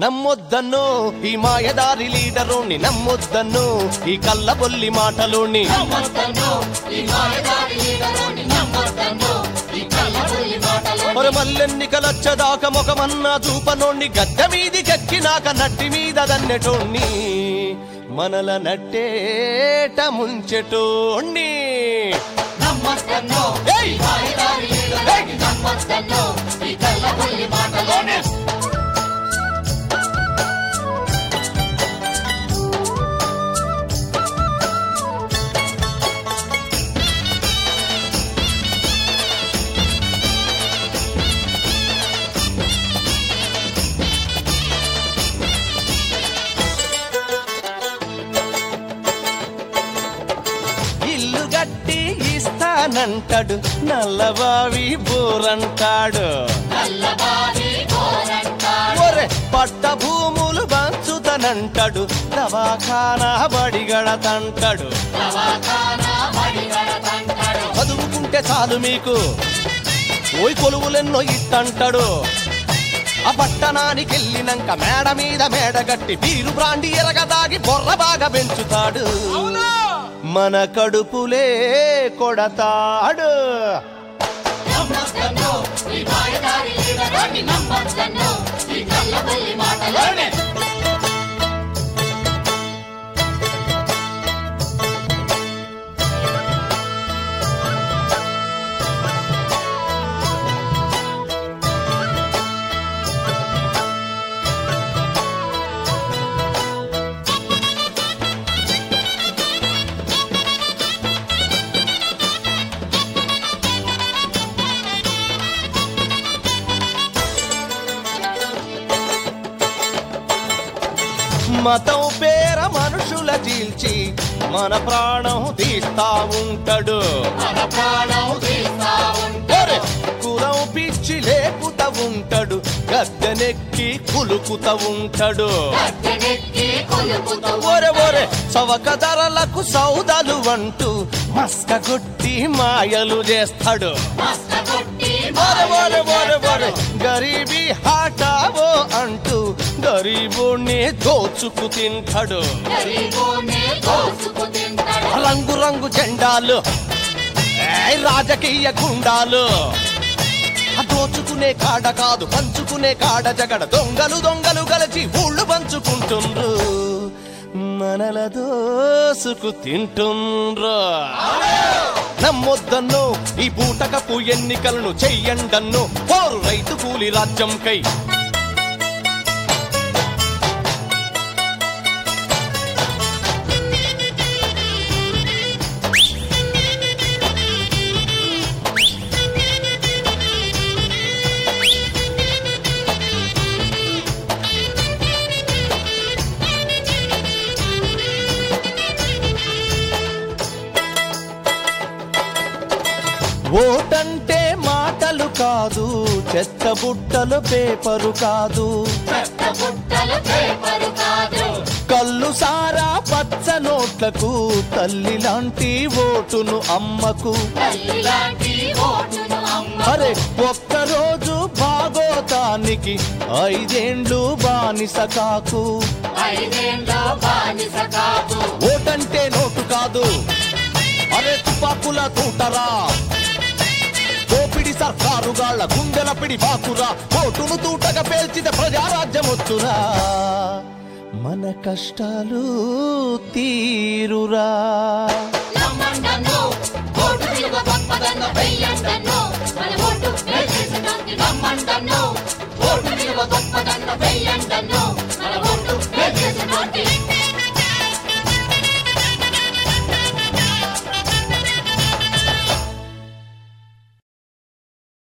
నమ్మొద్దన్ను ఈ మాయదారి లీడరుని నమ్మొద్దన్ను ఈ కళ్ళబొల్లి మాటలుని మరి మల్లెన్నికలచ్చదాక ముఖమన్నా చూపనోణ్ణి గద్దె మీది గక్కినాక నట్టి మీద దన్నెటోణ్ణి మనల నట్టేట ముంచెటోణ్ణి ఏయ్! ఏయ్! ఇల్లు గట్టి ఇస్తానంటాడు నల్లబావి బోరంటాడు ఒరే పట్ట భూములు పంచుతానంటాడు దవాఖానా బడిగడతంటాడు చదువుకుంటే చాలు మీకు ఓయ్ కొలువులెన్నో ఇట్టంటాడు ఆ పట్టణానికి వెళ్ళినాక మేడ మీద మేడ గట్టి బీరు బ్రాండి ఎరగదాగి బొర్ర బాగా పెంచుతాడు మన కడుపులే కొడతాడు మతం పేర మనుషుల చీల్చి మన ప్రాణం తీస్తా ఉంటాడు ఒరే, కులం పిచ్చి లేపుతా ఉంటాడు గద్దెనెక్కి కులుకుతా ఉంటాడు ఒరే ఒరే చవక ధరలకు సౌదాలు అంటూ మస్క కొట్టి మాయలు చేస్తాడు ఒరే ఒరే ఒరే ఒరే గరీబీ హాటావో అంటూ గరీబుణ్ణి దోచుకు తింటాడు రంగు రంగు జెండాలు ఏయ్ రాజకీయ గుండాలు ఆ దోచుకునే కాడ కాదు పంచుకునే కాడ జగడ దొంగలు దొంగలు కలిసి ఊళ్ళు పంచుకుంటుండ్రు మనల దోసుకు తింటుండ్రు నమ్మొద్దన్ను ఈ బూటకపు ఎన్నికలను చెయ్యండన్ను పోరు రైతు కూలి రాజ్యం కై ఓటంటే మాటలు కాదు చెత్త బుట్టలు పేపరు కాదు కళ్ళు సారా పచ్చ నోట్లకు తల్లి లాంటి ఓటును అమ్మకు అరే ఒక్కరోజు భాగోతానికి ఐదేండ్లు బానిస కాకు ఓటంటే నోటు కాదు అరే తుపాకుల తూటరా దోపిడి సర్కారుగాళ్ళ గుండెల పిడి బాకురా ఓటును తూటగా పేల్చితే ప్రజారాజ్యం వచ్చురా మన కష్టాలు తీరురా నమ్మండను